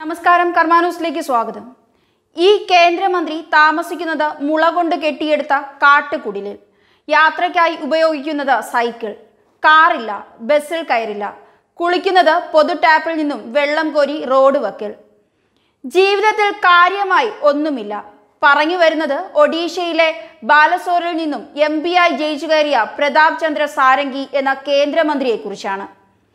നമസ്കാരം കർമാനൂസിലേക്ക് സ്വാഗതം ഈ കേന്ദ്രമന്ത്രി താമസിക്കുന്നത് മുള കൊണ്ട് കെട്ടിയെടുത്ത കാട്ടുകുടിലിൽ യാത്രയ്ക്കായി ഉപയോഗിക്കുന്നത് സൈക്കിൾ കാറില്ല ബസ്സിൽ കയറില്ല കുളിക്കുന്നത് പൊതു ടാപ്പിൽ നിന്നും വെള്ളം കോരി റോഡ് വക്കിൽ ജീവിതത്തിൽ കാര്യമായി ഒന്നുമില്ല പറഞ്ഞു വരുന്നത് ഒഡീഷയിലെ ബാലസോറിൽ നിന്നും എം പി ആയി ജയിച്ചു കയറിയ പ്രതാപ് ചന്ദ്ര സാരംഗി എന്ന കേന്ദ്രമന്ത്രിയെക്കുറിച്ചാണ്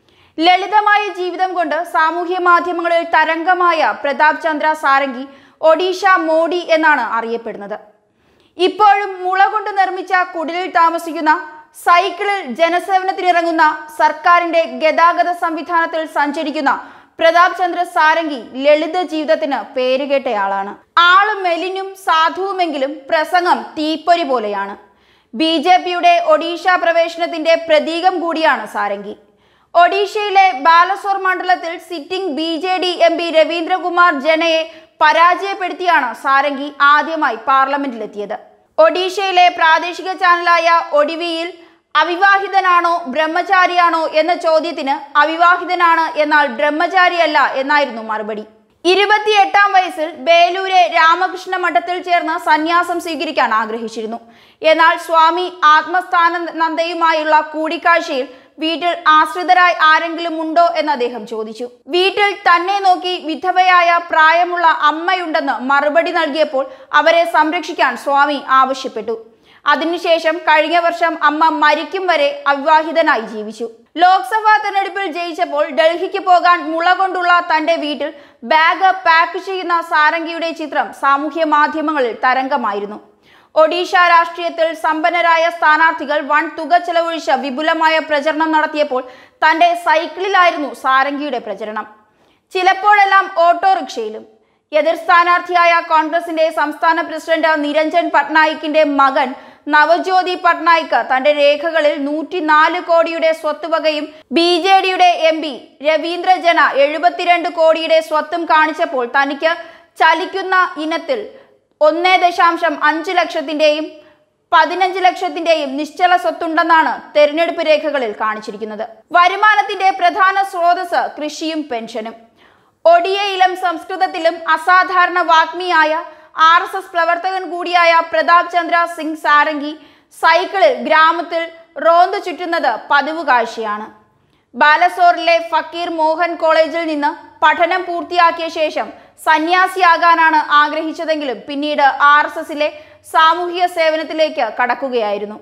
ലളിതമായ ജീവിതം കൊണ്ട് സാമൂഹ്യ മാധ്യമങ്ങളിൽ തരംഗമായ പ്രതാപ് ചന്ദ്ര സാരംഗി ഒഡീഷ മോഡി എന്നാണ് അറിയപ്പെടുന്നത് ഇപ്പോഴും മുള കൊണ്ട് നിർമ്മിച്ച കുടിലിൽ താമസിക്കുന്ന സൈക്കിളിൽ ജനസേവനത്തിനിറങ്ങുന്ന സർക്കാരിന്റെ ഗതാഗത സംവിധാനത്തിൽ സഞ്ചരിക്കുന്ന പ്രതാപ് ചന്ദ്ര സാരംഗി ലളിത ജീവിതത്തിന് പേരുകേട്ടയാളാണ് ആള് മെലിനും സാധുവുമെങ്കിലും പ്രസംഗം തീപ്പൊരി പോലെയാണ് ബി ജെ പിയുടെ ഒഡീഷ പ്രവേശനത്തിന്റെ പ്രതീകം കൂടിയാണ് സാരംഗി ഒഡീഷയിലെ ബാലസോർ മണ്ഡലത്തിൽ sitting B J D M P Ravindra Kumar ജനയെ പരാജയപ്പെടുത്തിയാണ് സാരംഗി ആദ്യമായി പാർലമെന്റിലെത്തിയത് ഒഡീഷയിലെ പ്രാദേശിക ചാനലായ ഒഡിവിയിൽ അവിവാഹിതനാണോ ബ്രഹ്മചാരിയാണോ എന്ന ചോദ്യത്തിന് അവിവാഹിതനാണ് എന്നാൽ ബ്രഹ്മചാരിയല്ല എന്നായിരുന്നു മറുപടി ഇരുപത്തിയെട്ടാം വയസ്സിൽ ബേലൂരെ രാമകൃഷ്ണ മഠത്തിൽ ചേർന്ന് സന്യാസം സ്വീകരിക്കാൻ ആഗ്രഹിച്ചിരുന്നു എന്നാൽ സ്വാമി ആത്മസ്ഥാനന്ദയുമായുള്ള കൂടിക്കാഴ്ചയിൽ വീട്ടിൽ ആശ്രിതരായി ആരെങ്കിലും ഉണ്ടോ എന്ന് അദ്ദേഹം ചോദിച്ചു വീട്ടിൽ തന്നെ നോക്കി വിധവയായ പ്രായമുള്ള അമ്മയുണ്ടെന്ന് മറുപടി നൽകിയപ്പോൾ അവരെ സംരക്ഷിക്കാൻ സ്വാമി ആവശ്യപ്പെട്ടു അതിനുശേഷം കഴിഞ്ഞ വർഷം അമ്മ മരിക്കും വരെ അവിവാഹിതനായി ജീവിച്ചു ലോക്സഭാ തെരഞ്ഞെടുപ്പിൽ ജയിച്ചപ്പോൾ ഡൽഹിക്ക് പോകാൻ മുള കൊണ്ടുള്ള തന്റെ വീട്ടിൽ ബാഗ് പാക്ക് ചെയ്യുന്ന സാരംഗിയുടെ ചിത്രം സാമൂഹ്യ മാധ്യമങ്ങളിൽ തരംഗമായിരുന്നു ഒഡീഷ രാഷ്ട്രീയത്തിൽ സമ്പന്നരായ സ്ഥാനാർത്ഥികൾ വൻ തുക ചെലവഴിച്ച് വിപുലമായ പ്രചരണം നടത്തിയപ്പോൾ തന്റെ സൈക്കിളിലായിരുന്നു സാരംഗിയുടെ പ്രചരണം ചിലപ്പോഴെല്ലാം ഓട്ടോറിക്ഷയിലും എതിർ സ്ഥാനാർത്ഥിയായ കോൺഗ്രസിന്റെ സംസ്ഥാന പ്രസിഡന്റ് നിരഞ്ജൻ പട്നായിക്കിന്റെ മകൻ നവജ്യോതി പട്നായിക്ക് തന്റെ രേഖകളിൽ നൂറ്റിനാല് കോടിയുടെ സ്വത്തുവകയും ബി ജെ ഡിയുടെ എം പി രവീന്ദ്ര ജന എഴുപത്തിരണ്ട് കോടിയുടെ സ്വത്തും കാണിച്ചപ്പോൾ തനിക്ക് ചലിക്കുന്ന ഇനത്തിൽ ഒന്നേ ദശാംശം അഞ്ച് ലക്ഷത്തിന്റെയും പതിനഞ്ച് ലക്ഷത്തിന്റെയും നിശ്ചല സ്വത്തുണ്ടെന്നാണ് തെരഞ്ഞെടുപ്പ് രേഖകളിൽ കാണിച്ചിരിക്കുന്നത് വരുമാനത്തിന്റെ പ്രധാന സ്രോതസ് കൃഷിയും പെൻഷനും ഒഡിയയിലും സംസ്കൃതത്തിലും അസാധാരണ വാഗ്മിയായ ആർ എസ് എസ് പ്രവർത്തകൻ കൂടിയായ പ്രതാപ് ചന്ദ്ര സിംഗ് സാരംഗി സൈക്കിളിൽ ഗ്രാമത്തിൽ റോന്തു ചുറ്റുന്നത് പതിവ് കാഴ്ചയാണ് ബാലസോറിലെ ഫക്കീർ മോഹൻ കോളേജിൽ നിന്ന് പഠനം പൂർത്തിയാക്കിയ ശേഷം സന്യാസിയാകാനാണ് ആഗ്രഹിച്ചതെങ്കിലും പിന്നീട് ആർ എസ് എസിലെ സാമൂഹിക സേവനത്തിലേക്ക് കടക്കുകയായിരുന്നു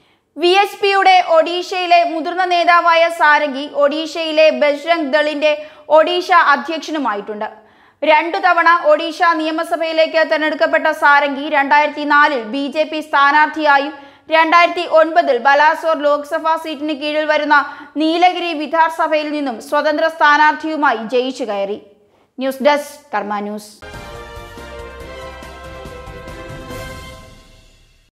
വി എച്ച് പിയുടെ ഒഡീഷയിലെ മുതിർന്ന നേതാവായ സാരംഗി ഒഡീഷയിലെ ബജ്രംഗ് ദളിന്റെ ഒഡീഷ അധ്യക്ഷനുമായിട്ടുണ്ട് രണ്ടു തവണ ഒഡീഷ നിയമസഭയിലേക്ക് തെരഞ്ഞെടുക്കപ്പെട്ട സാരംഗി രണ്ടായിരത്തി നാലിൽ ബി ജെ പി സ്ഥാനാർത്ഥിയായും രണ്ടായിരത്തി ഒൻപതിൽ ബലാസോർ ലോക്സഭാ സീറ്റിന് കീഴിൽ വരുന്ന നീലഗിരി വിധാൻസഭയിൽ നിന്നും സ്വതന്ത്ര സ്ഥാനാർത്ഥിയുമായി ജയിച്ചു കയറി ന്യൂസ് ഡെസ്ക് കർമ്മ ന്യൂസ്